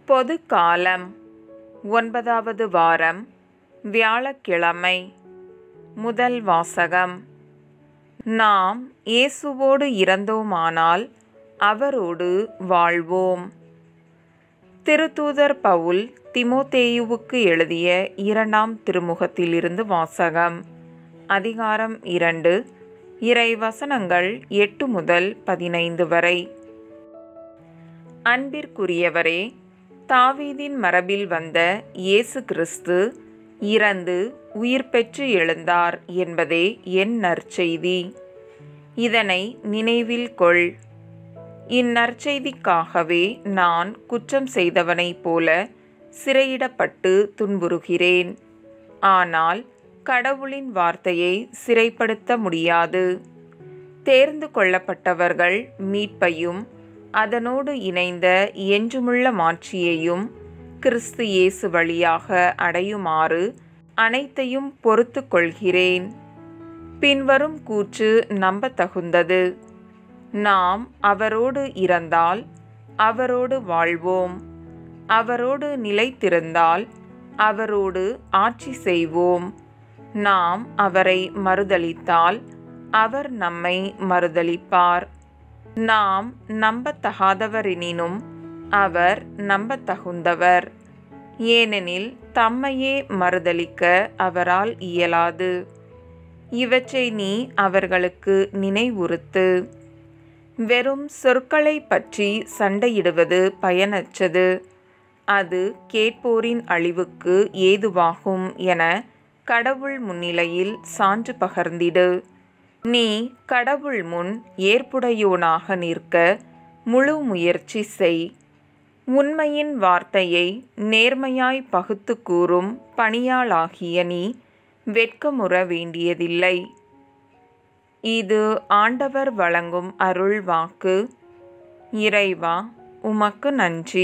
பொது காலம் ஒன்பதாவது வாரம் வியாழக்கிழமை முதல் வாசகம் நாம் இயேசுவோடு இறந்தோமானால் அவரோடு வாழ்வோம் திருத்தூதர் பவுல் திமோத்தேயுவுக்கு எழுதிய இரண்டாம் திருமுகத்திலிருந்து வாசகம் அதிகாரம் இரண்டு இறை வசனங்கள் எட்டு முதல் பதினைந்து வரை அன்பிற்குரியவரே தாவீதின் மரபில் வந்த இயேசு கிறிஸ்து இறந்து உயிர் பெற்று எழுந்தார் என்பதே என் நற்செய்தி இதனை நினைவில் கொள் இந்நற்செய்திக்காகவே நான் குற்றம் செய்தவனைப் போல சிறையிடப்பட்டு துன்புறுகிறேன் ஆனால் கடவுளின் வார்த்தையை சிறைப்படுத்த முடியாது தேர்ந்து கொள்ளப்பட்டவர்கள் மீட்பையும் அதனோடு இணைந்த என்றுமுள்ள மாட்சியையும் கிறிஸ்து இயேசு வழியாக அடையுமாறு அனைத்தையும் பொறுத்து கொள்கிறேன் பின்வரும் கூற்று நம்பத்தகுந்தது நாம் அவரோடு இறந்தால் அவரோடு வாழ்வோம் அவரோடு நிலைத்திருந்தால் அவரோடு ஆட்சி செய்வோம் நாம் அவரை மறுதளித்தால் அவர் நம்மை மறுதளிப்பார் நாம் நம்பத்தகாதவரெனினும் அவர் நம்பத்தகுந்தவர் ஏனெனில் தம்மையே மறுதளிக்க அவரால் இயலாது இவற்றை நீ அவர்களுக்கு நினைவுறுத்து வெறும் சொற்களை பற்றி சண்டையிடுவது பயனற்றது அது கேட்போரின் அழிவுக்கு ஏதுவாகும் என கடவுள் முன்னிலையில் சான்று பகர்ந்திடு நீ கடவுள் முன் ஏற்புடையோனாக நிற்க முழு முயற்சி செய் உண்மையின் வார்த்தையை நேர்மையாய் பகுத்து கூறும் பணியாளாகிய நீ வெட்கமுற வேண்டியதில்லை இது ஆண்டவர் வழங்கும் அருள் வாக்கு இறைவா உமக்கு நன்றி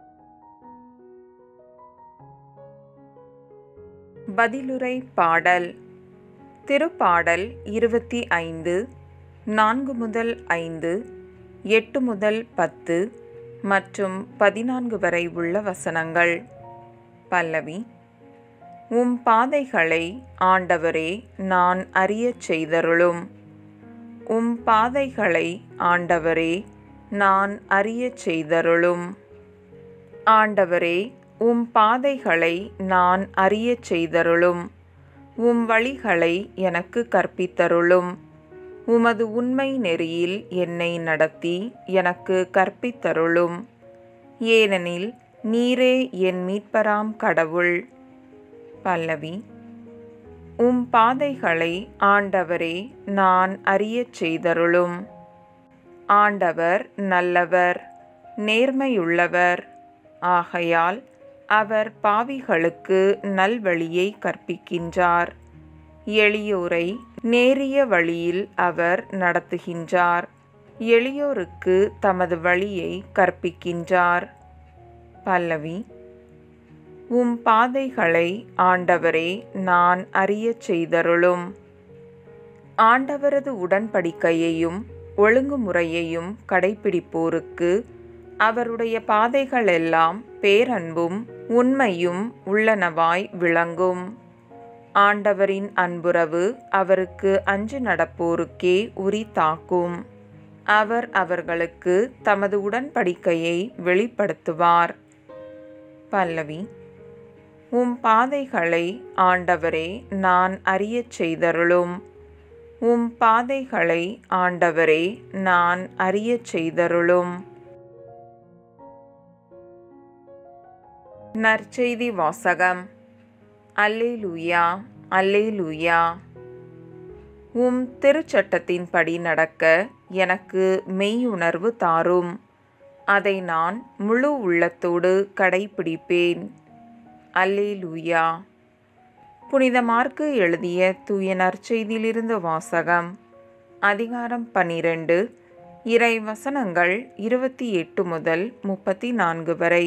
பதிலுரை பாடல் திருப்பாடல் இருபத்தி ஐந்து நான்கு முதல் ஐந்து எட்டு முதல் பத்து மற்றும் பதினான்கு வரை உள்ள வசனங்கள் பல்லவி உம் பாதைகளை ஆண்டவரே நான் அறியச் செய்தருளும் உம் பாதைகளை ஆண்டவரே நான் அறியச் செய்தருளும் ஆண்டவரே உம் பாதைகளை நான் அறியச் செய்தருளும் உம் வழிகளை எனக்கு கற்பித்தருளும் உமது உண்மை நெறியில் என்னை நடத்தி எனக்கு கற்பித்தருளும் ஏனெனில் நீரே என் மீட்பராம் கடவுள் பல்லவி உம் பாதைகளை ஆண்டவரே நான் அறியச் செய்தருளும் ஆண்டவர் நல்லவர் நேர்மையுள்ளவர் ஆகையால் அவர் பாவிகளுக்கு நல்வழியை கற்பிக்கின்றார் எளியோரை நேரிய வழியில் அவர் நடத்துகின்றார் எளியோருக்கு தமது வழியை கற்பிக்கின்றார் பல்லவி உம் பாதைகளை ஆண்டவரே நான் அறியச் செய்தருளும் ஆண்டவரது உடன்படிக்கையையும் ஒழுங்குமுறையையும் கடைபிடிப்போருக்கு அவருடைய பாதைகளெல்லாம் பேரன்பும் உண்மையும் உள்ளனவாய் விளங்கும் ஆண்டவரின் அன்புறவு அவருக்கு அஞ்சு நடப்போருக்கே உரித்தாக்கும் அவர் அவர்களுக்கு தமது உடன்படிக்கையை வெளிப்படுத்துவார் பல்லவி உம் பாதைகளை ஆண்டவரே நான் அறியச் செய்தருளும் உம் பாதைகளை ஆண்டவரே நான் அறியச் செய்தருளும் நற்செய்தி வாசகம் அல்லேலூயா அல்லேலூயா உம் திருச்சட்டத்தின்படி நடக்க எனக்கு மெய்யுணர்வு தாரும் அதை நான் முழு உள்ளத்தோடு கடைபிடிப்பேன் அல்லேலூயா புனித மார்க்கு எழுதிய தூய நற்செய்தியிலிருந்து வாசகம் அதிகாரம் பனிரெண்டு இறை வசனங்கள் இருபத்தி எட்டு முதல் முப்பத்தி நான்கு வரை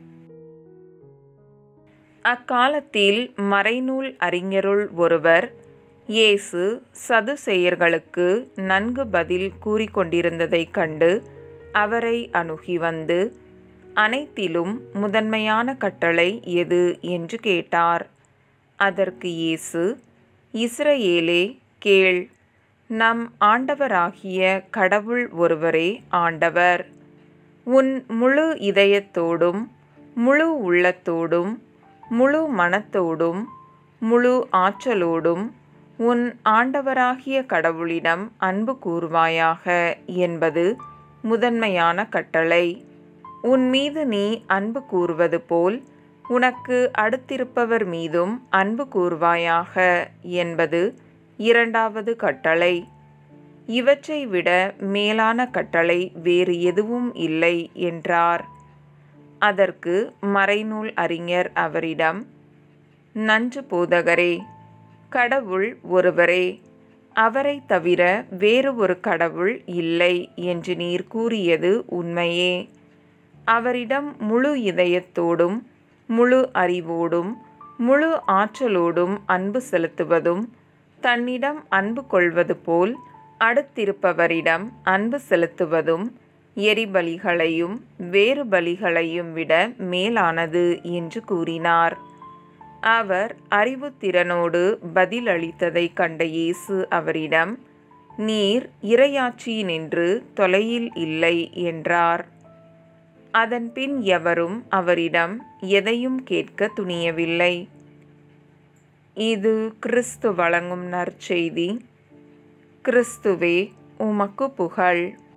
அக்காலத்தில் மறைநூல் அறிஞருள் ஒருவர் இயேசு சதுசேயர்களுக்கு நன்கு பதில் கூறிக்கொண்டிருந்ததைக் கண்டு அவரை அணுகி வந்து அனைத்திலும் முதன்மையான கட்டளை எது என்று கேட்டார் அதற்கு இயேசு இஸ்ரவேலே கேள் நம் ஆண்டவராகிய கடவுள் ஒருவரே ஆண்டவர் உன் முழு இதயத்தோடும் முழு உள்ளத்தோடும் முழு மனத்தோடும் முழு ஆற்றலோடும் உன் ஆண்டவராகிய கடவுளிடம் அன்பு கூறுவாயாக என்பது முதன்மையான கட்டளை உன் மீது நீ அன்பு கூறுவது போல் உனக்கு அடுத்திருப்பவர் மீதும் அன்பு கூறுவாயாக என்பது இரண்டாவது கட்டளை இவற்றை விட மேலான கட்டளை வேறு எதுவும் இல்லை என்றார் அதற்கு மறைநூல் அறிஞர் அவரிடம் நன்று போதகரே கடவுள் ஒருவரே அவரை தவிர வேறு ஒரு கடவுள் இல்லை என்று நீர் கூறியது உண்மையே அவரிடம் முழு இதயத்தோடும் முழு அறிவோடும் முழு ஆற்றலோடும் அன்பு செலுத்துவதும் தன்னிடம் அன்பு கொள்வது போல் அடுத்திருப்பவரிடம் அன்பு செலுத்துவதும் எரிபலிகளையும் வேறு பலிகளையும் விட மேலானது என்று கூறினார் அவர் அறிவுத்திறனோடு பதிலளித்ததை கண்ட இயேசு அவரிடம் நீர் இரையாட்சியினின்று தொலையில் இல்லை என்றார் அதன்பின் எவரும் அவரிடம் எதையும் கேட்க துணியவில்லை இது கிறிஸ்து வழங்கும் நற்செய்தி கிறிஸ்துவே உமக்கு புகழ்